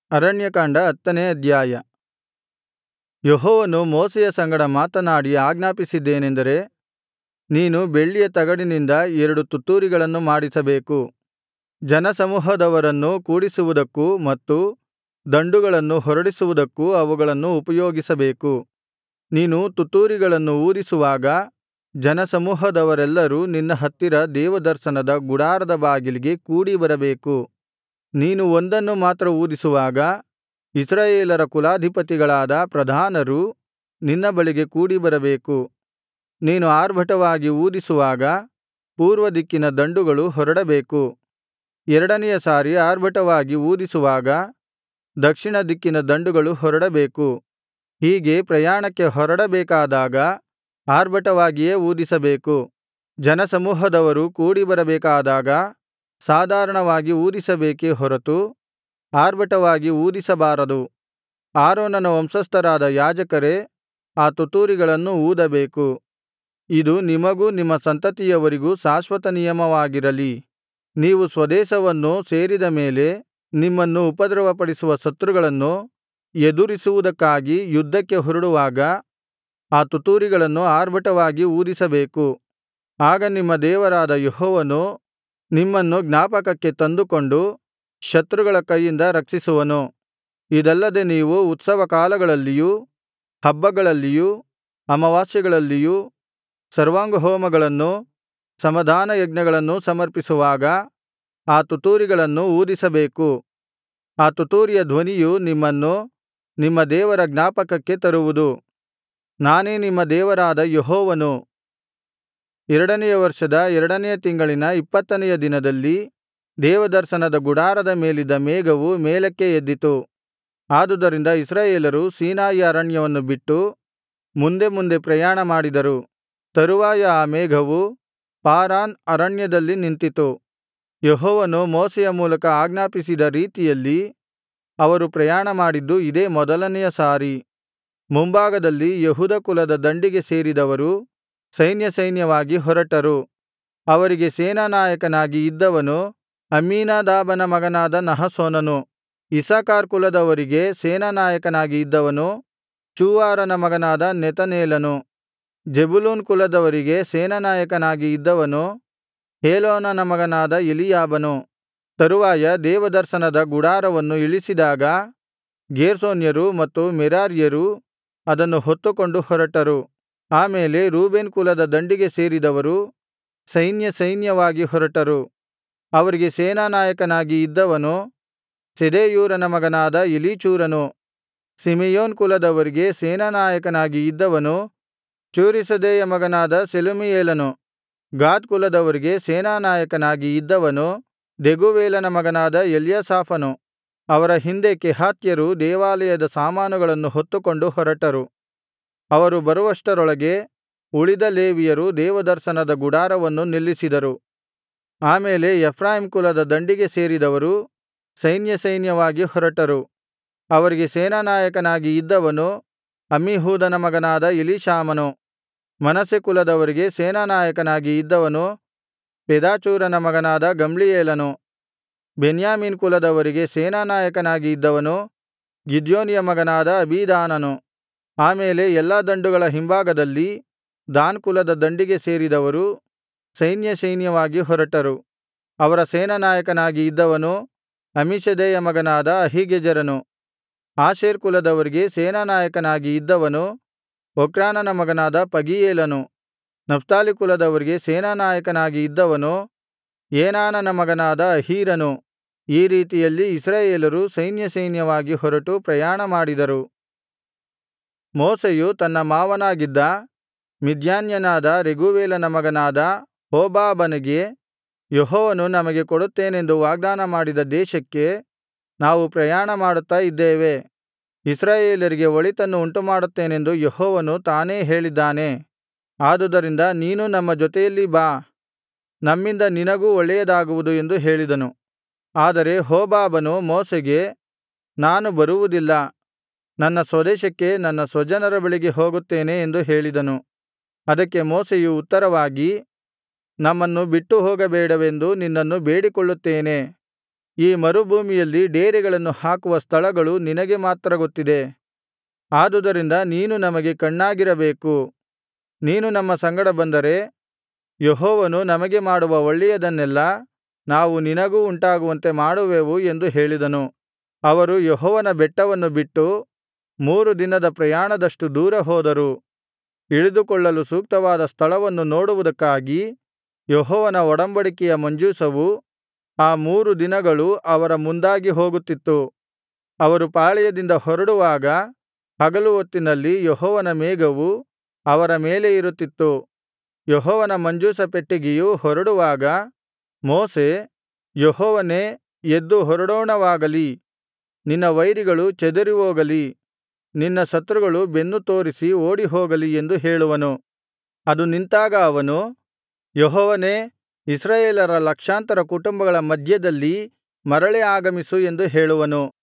ಅರಣ್ಯಕಾಂಡ ಹತ್ತನೇ ಅಧ್ಯಾಯ ಯೆಹೋವನು ಮೋಶೆಯ ಸಂಗಡ ಮಾತನಾಡಿ ಆಜ್ಞಾಪಿಸಿದ್ದೇನೆಂದರೆ ನೀನು ಬೆಳ್ಳಿಯ ತಗಡಿನಿಂದ ಎರಡು ತುತ್ತೂರಿಗಳನ್ನು ಮಾಡಿಸಬೇಕು ಜನಸಮೂಹದವರನ್ನು ಕೂಡಿಸುವುದಕ್ಕೂ ಮತ್ತು ದಂಡುಗಳನ್ನು ಹೊರಡಿಸುವುದಕ್ಕೂ ಅವುಗಳನ್ನು ಉಪಯೋಗಿಸಬೇಕು ನೀನು ತುತ್ತೂರಿಗಳನ್ನು ಊದಿಸುವಾಗ ಜನಸಮೂಹದವರೆಲ್ಲರೂ ನಿನ್ನ ಹತ್ತಿರ ದೇವದರ್ಶನದ ಗುಡಾರದ ಬಾಗಿಲಿಗೆ ಕೂಡಿಬರಬೇಕು ನೀನು ಒಂದನ್ನು ಮಾತ್ರ ಊದಿಸುವಾಗ ಇಸ್ರಾಯೇಲರ ಕುಲಾಧಿಪತಿಗಳಾದ ಪ್ರಧಾನರು ನಿನ್ನ ಬಳಿಗೆ ಕೂಡಿಬರಬೇಕು ನೀನು ಆರ್ಭಟವಾಗಿ ಊದಿಸುವಾಗ ಪೂರ್ವದಿಕ್ಕಿನ ದಂಡುಗಳು ಹೊರಡಬೇಕು ಎರಡನೆಯ ಸಾರಿ ಆರ್ಭಟವಾಗಿ ಊದಿಸುವಾಗ ದಕ್ಷಿಣ ದಿಕ್ಕಿನ ದಂಡುಗಳು ಹೊರಡಬೇಕು ಹೀಗೆ ಪ್ರಯಾಣಕ್ಕೆ ಹೊರಡಬೇಕಾದಾಗ ಆರ್ಭಟವಾಗಿಯೇ ಊದಿಸಬೇಕು ಜನಸಮೂಹದವರು ಕೂಡಿಬರಬೇಕಾದಾಗ ಸಾಧಾರಣವಾಗಿ ಊದಿಸಬೇಕೇ ಹೊರತು ಆರ್ಭಟವಾಗಿ ಊದಿಸಬಾರದು ಆರೋನನ ವಂಶಸ್ಥರಾದ ಯಾಜಕರೇ ಆ ತುತ್ತೂರಿಗಳನ್ನು ಊದಬೇಕು ಇದು ನಿಮಗೂ ನಿಮ್ಮ ಸಂತತಿಯವರಿಗೂ ಶಾಶ್ವತ ನಿಯಮವಾಗಿರಲಿ ನೀವು ಸ್ವದೇಶವನ್ನು ಸೇರಿದ ಮೇಲೆ ನಿಮ್ಮನ್ನು ಉಪದ್ರವಪಡಿಸುವ ಶತ್ರುಗಳನ್ನು ಎದುರಿಸುವುದಕ್ಕಾಗಿ ಯುದ್ಧಕ್ಕೆ ಹೊರಡುವಾಗ ಆ ತುತ್ತೂರಿಗಳನ್ನು ಆರ್ಭಟವಾಗಿ ಊದಿಸಬೇಕು ಆಗ ನಿಮ್ಮ ದೇವರಾದ ಯೆಹೋವನು ನಿಮ್ಮನ್ನು ಜ್ಞಾಪಕಕ್ಕೆ ತಂದುಕೊಂಡು ಶತ್ರುಗಳ ಕೈಯಿಂದ ರಕ್ಷಿಸುವನು ಇದಲ್ಲದೆ ನೀವು ಉತ್ಸವಕಾಲಗಳಲ್ಲಿಯೂ ಹಬ್ಬಗಳಲ್ಲಿಯೂ ಅಮಾವಾಸ್ಯೆಗಳಲ್ಲಿಯೂ ಸರ್ವಾಂಗಹೋಮಗಳನ್ನೂ ಸಮಾಧಾನಯಜ್ಞಗಳನ್ನೂ ಸಮರ್ಪಿಸುವಾಗ ಆ ತುತ್ತೂರಿಗಳನ್ನು ಊದಿಸಬೇಕು ಆ ತುತ್ತೂರಿಯ ಧ್ವನಿಯು ನಿಮ್ಮನ್ನು ನಿಮ್ಮ ದೇವರ ಜ್ಞಾಪಕಕ್ಕೆ ತರುವುದು ನಾನೇ ನಿಮ್ಮ ದೇವರಾದ ಯೆಹೋವನು ಎರಡನೆಯ ವರ್ಷದ ಎರಡನೆಯ ತಿಂಗಳಿನ ಇಪ್ಪತ್ತನೆಯ ದಿನದಲ್ಲಿ ದೇವದರ್ಶನದ ಗುಡಾರದ ಮೇಲಿದ್ದ ಮೇಘವು ಮೇಲಕ್ಕೆ ಎದ್ದಿತು ಆದುದರಿಂದ ಇಸ್ರಾಯೇಲರು ಸೀನಾಯಿ ಅರಣ್ಯವನ್ನು ಬಿಟ್ಟು ಮುಂದೆ ಮುಂದೆ ಪ್ರಯಾಣ ಮಾಡಿದರು ತರುವಾಯ ಆ ಮೇಘವು ಪಾರಾನ್ ಅರಣ್ಯದಲ್ಲಿ ನಿಂತಿತು ಯೆಹೋವನು ಮೋಶೆಯ ಮೂಲಕ ಆಜ್ಞಾಪಿಸಿದ ರೀತಿಯಲ್ಲಿ ಅವರು ಪ್ರಯಾಣ ಮಾಡಿದ್ದು ಇದೇ ಮೊದಲನೆಯ ಸಾರಿ ಮುಂಭಾಗದಲ್ಲಿ ಯೆಹೂದ ಕುಲದ ದಂಡಿಗೆ ಸೇರಿದವರು ಸೈನ್ಯಸೈನ್ಯವಾಗಿ ಹೊರಟರು ಅವರಿಗೆ ಸೇನಾನಾಯಕನಾಗಿ ಇದ್ದವನು ಅಮ್ಮೀನಾದಾಬನ ಮಗನಾದ ನಹಶೋನನು ಇಸ್ಸಾಕಾರ್ ಕುಲದವರಿಗೆ ಸೇನಾನಾಯಕನಾಗಿ ಇದ್ದವನು ಚೂವಾರನ ಮಗನಾದ ನೆತನೇಲನು ಜೆಬುಲೂನ್ ಕುಲದವರಿಗೆ ಸೇನಾನಾಯಕನಾಗಿ ಇದ್ದವನು ಹೇಲೋನನ ಮಗನಾದ ಎಲೀಯಾಬನು ತರುವಾಯ ದೇವದರ್ಶನದ ಗುಡಾರವನ್ನು ಇಳಿಸಿದಾಗ ಗೇರ್ಷೋನ್ಯರು ಮತ್ತು ಮೆರಾರ್ಯರು ಅದನ್ನು ಹೊತ್ತುಕೊಂಡು ಹೊರಟರು ಆಮೇಲೆ ರೂಬೇನ್ ಕುಲದ ದಂಡಿಗೆ ಸೇರಿದವರು ಸೈನ್ಯಸೈನ್ಯವಾಗಿ ಹೊರಟರು ಅವರಿಗೆ ಸೇನಾನಾಯಕನಾಗಿ ಇದ್ದವನು ಶೆದೇಯೂರನ ಮಗನಾದ ಎಲೀಚೂರನು ಸಿಮೆಯೋನ್ ಕುಲದವರಿಗೆ ಸೇನಾನಾಯಕನಾಗಿ ಇದ್ದವನು ಚೂರೀಷದ್ದೈಯ ಮಗನಾದ ಶೆಲುಮೀಯೇಲನು ಗಾದ್ ಕುಲದವರಿಗೆ ಸೇನಾನಾಯಕನಾಗಿ ಇದ್ದವನು ದೆಗೂವೇಲನ ಮಗನಾದ ಎಲ್ಯಾಸಾಫನು ಅವರ ಹಿಂದೆ ಕೆಹಾತ್ಯರು ದೇವಾಲಯದ ಸಾಮಾನುಗಳನ್ನು ಹೊತ್ತುಕೊಂಡು ಹೊರಟರು ಅವರು ಬರುವಷ್ಟರೊಳಗೆ ಉಳಿದ ಲೇವಿಯರು ದೇವದರ್ಶನದ ಗುಡಾರವನ್ನು ನಿಲ್ಲಿಸಿದರು ಆಮೇಲೆ ಎಫ್ರಾಯೀಮ್ ಕುಲದ ದಂಡಿಗೆ ಸೇರಿದವರು ಸೈನ್ಯಸೈನ್ಯವಾಗಿ ಹೊರಟರು ಅವರಿಗೆ ಸೇನಾನಾಯಕನಾಗಿ ಇದ್ದವನು ಅಮ್ಮೀಹೂದನ ಮಗನಾದ ಎಲೀಷಾಮನು ಮನಸ್ಸೆ ಕುಲದವರಿಗೆ ಸೇನಾನಾಯಕನಾಗಿ ಇದ್ದವನು ಪೆದಾಚೂರನ ಮಗನಾದ ಗಮ್ಲೀಯೇಲನು ಬೆನ್ಯಾಮೀನ್ ಕುಲದವರಿಗೆ ಸೇನಾನಾಯಕನಾಗಿ ಇದ್ದವನು ಗಿದ್ಯೋನಿಯ ಮಗನಾದ ಅಬೀದಾನನು ಆಮೇಲೆ ಎಲ್ಲಾ ದಂಡುಗಳ ಹಿಂಭಾಗದಲ್ಲಿ ದಾನ್ ಕುಲದ ದಂಡಿಗೆ ಸೇರಿದವರು ಸೈನ್ಯಸೈನ್ಯವಾಗಿ ಹೊರಟರು ಅವರ ಸೇನಾನಾಯಕನಾಗಿ ಇದ್ದವನು ಅಮ್ಮೀಷದ್ದೈಯ ಮಗನಾದ ಅಹೀಗೆಜೆರನು ಆಶೇರ್ ಕುಲದವರಿಗೆ ಸೇನಾನಾಯಕನಾಗಿ ಇದ್ದವನು ಒಕ್ರಾನನ ಮಗನಾದ ಪಗೀಯೇಲನು ನಫ್ತಾಲಿ ಕುಲದವರಿಗೆ ಸೇನಾನಾಯಕನಾಗಿ ಇದ್ದವನು ಏನಾನನ ಮಗನಾದ ಅಹೀರನು ಈ ರೀತಿಯಲ್ಲಿ ಇಸ್ರಾಯೇಲರು ಸೈನ್ಯಸೈನ್ಯವಾಗಿ ಹೊರಟು ಪ್ರಯಾಣ ಮಾಡಿದರು ಮೋಶೆಯು ತನ್ನ ಮಾವನಾಗಿದ್ದ ಮಿದ್ಯಾನ್ಯನಾದ ರೆಗೂವೇಲನ ಮಗನಾದ ಹೋಬಾಬನಿಗೆ ಯೆಹೋವನು ನಮಗೆ ಕೊಡುತ್ತೇನೆಂದು ವಾಗ್ದಾನ ಮಾಡಿದ ದೇಶಕ್ಕೆ ನಾವು ಪ್ರಯಾಣ ಮಾಡುತ್ತಾ ಇದ್ದೇವೆ ಇಸ್ರಾಯೇಲರಿಗೆ ಒಳಿತನ್ನು ಉಂಟುಮಾಡುತ್ತೇನೆಂದು ಯೆಹೋವನು ತಾನೇ ಹೇಳಿದ್ದಾನೆ ಆದುದರಿಂದ ನೀನೂ ನಮ್ಮ ಜೊತೆಯಲ್ಲಿ ಬಾ ನಮ್ಮಿಂದ ನಿನಗೂ ಒಳ್ಳೆಯದಾಗುವುದು ಎಂದು ಹೇಳಿದನು ಆದರೆ ಹೋಬಾಬನು ಮೋಶೆಗೆ ನಾನು ಬರುವುದಿಲ್ಲ ನನ್ನ ಸ್ವದೇಶಕ್ಕೆ ನನ್ನ ಸ್ವಜನರ ಬಳಿಗೆ ಹೋಗುತ್ತೇನೆ ಎಂದು ಹೇಳಿದನು ಅದಕ್ಕೆ ಮೋಶೆಯು ಉತ್ತರವಾಗಿ ನಮ್ಮನ್ನು ಬಿಟ್ಟು ಹೋಗಬೇಡವೆಂದು ನಿನ್ನನ್ನು ಬೇಡಿಕೊಳ್ಳುತ್ತೇನೆ ಈ ಮರುಭೂಮಿಯಲ್ಲಿ ಡೇರೆಗಳನ್ನು ಹಾಕುವ ಸ್ಥಳಗಳು ನಿನಗೆ ಮಾತ್ರ ಗೊತ್ತಿದೆ ಆದುದರಿಂದ ನೀನು ನಮಗೆ ಕಣ್ಣಾಗಿರಬೇಕು ನೀನು ನಮ್ಮ ಸಂಗಡ ಬಂದರೆ ಯೆಹೋವನು ನಮಗೆ ಮಾಡುವ ಒಳ್ಳೆಯದನ್ನೆಲ್ಲಾ ನಾವು ನಿನಗೂ ಉಂಟಾಗುವಂತೆ ಮಾಡುವೆವು ಎಂದು ಹೇಳಿದನು ಅವರು ಯೆಹೋವನ ಬೆಟ್ಟವನ್ನು ಬಿಟ್ಟು ಮೂರು ದಿನದ ಪ್ರಯಾಣದಷ್ಟು ದೂರ ಹೋದರು ಇಳಿದುಕೊಳ್ಳಲು ಸೂಕ್ತವಾದ ಸ್ಥಳವನ್ನು ನೋಡುವುದಕ್ಕಾಗಿ ಯೆಹೋವನ ಒಡಂಬಡಿಕೆಯ ಮಂಜೂಷವು ಆ ಮೂರು ದಿನಗಳು ಅವರ ಮುಂದಾಗಿ ಹೋಗುತ್ತಿತ್ತು ಅವರು ಪಾಳೆಯದಿಂದ ಹೊರಡುವಾಗ ಹಗಲು ಹೊತ್ತಿನಲ್ಲಿ ಯೆಹೋವನ ಮೇಘವು ಅವರ ಮೇಲೆ ಇರುತ್ತಿತ್ತು ಯೆಹೋವನ ಮಂಜೂಷ ಪೆಟ್ಟಿಗೆಯು ಹೊರಡುವಾಗ ಮೋಶೆ ಯೆಹೋವನೇ ಎದ್ದು ಹೊರಡೋಣವಾಗಲಿ ನಿನ್ನ ವೈರಿಗಳು ಚದರಿಹೋಗಲಿ ನಿನ್ನ ಶತ್ರುಗಳು ಬೆನ್ನು ತೋರಿಸಿ ಓಡಿಹೋಗಲಿ ಎಂದು ಹೇಳುವನು ಅದು ನಿಂತಾಗ ಅವನು ಯೆಹೋವನೇ ಇಸ್ರಾಯೇಲರ ಲಕ್ಷಾಂತರ ಕುಟುಂಬಗಳ ಮಧ್ಯದಲ್ಲಿ ಮರಳಿ ಆಗಮಿಸು ಎಂದು ಹೇಳುವನು